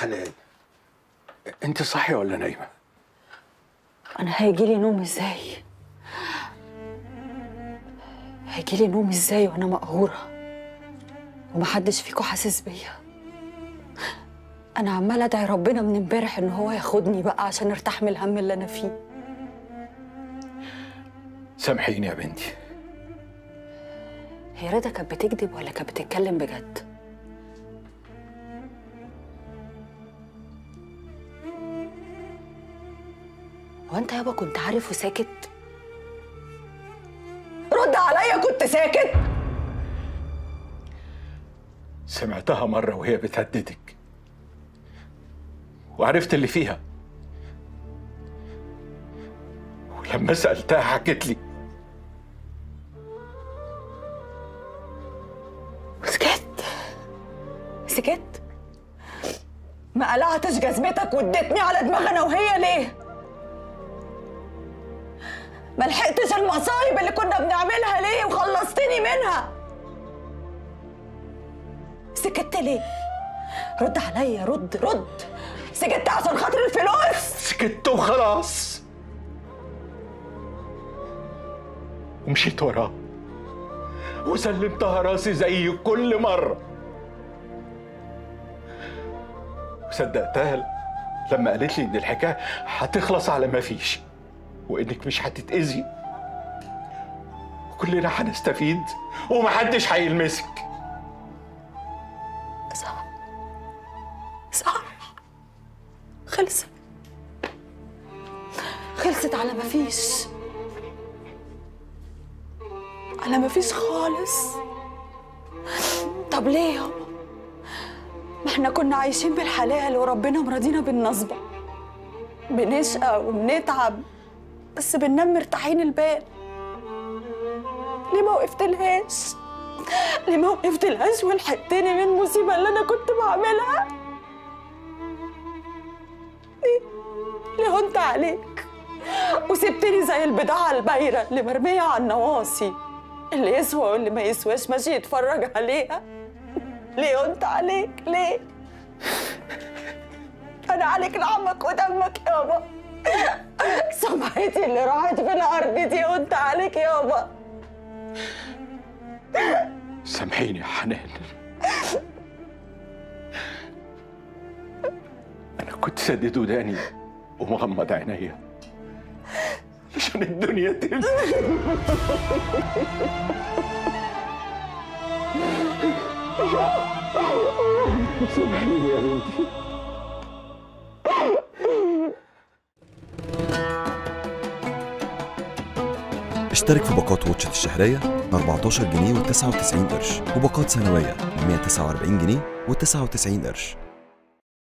حنان انت صاحيه ولا نايمه انا هيجيلي نوم ازاي هيجيلي نوم ازاي وانا مقهوره ومحدش فيكم حاسس بيا انا عماله ادعي ربنا من امبارح ان هو ياخدني بقى عشان ارتاح من الهم اللي انا فيه سامحيني يا بنتي هي رضا كانت بتكذب ولا كانت بتتكلم بجد هو انت يابا كنت عارف وساكت رد عليا كنت ساكت سمعتها مره وهي بتهددك وعرفت اللي فيها ولما سالتها حكت لي سكت سكت ما قلعتش جزمتك واديتني على دماغ انا وهي ليه ما لحقتش المصايب اللي كنا بنعملها ليه وخلصتني منها سكت ليه رد عليا رد رد سكت عشان خاطر الفلوس سكت وخلاص ومشيت وراها وسلمتها راسي زي كل مرة وصدقتها لما قالت لي ان الحكاية هتخلص على ما فيش وانك مش هتتأذي وكلنا هنستفيد ومحدش هيلمسك صح صح خلصت خلصت على ما فيش على ما فيش خالص طب ليه يابا ما احنا كنا عايشين بالحلال وربنا مرضينا بالنصبة بنشقى وبنتعب بس بننام مرتاحين البال ليه ما وقفتلهاش ليه ما وقفتلهاش ولحقتني من المصيبة اللي أنا كنت بعملها ليه ليه هنت عليك وسبتني زي البضاعة البايرة اللي مرمية على النواصي اللي يسوى واللي ما يسواش ماشي يتفرج عليها ليه هنت عليك ليه أنا عليك لعمك ودمك يابا سمعتي اللي راحت في الأرض دي هنت عليك يابا سامحيني يا حنان انا كنت سدد وداني ومغمض عينيا عشان الدنيا تمشي سامحيني يا بنتي اشترك في باقات واتشت الشهرية ب 14 جنيه و99 قرش وباقات سنوية ب 149 جنيه و99 قرش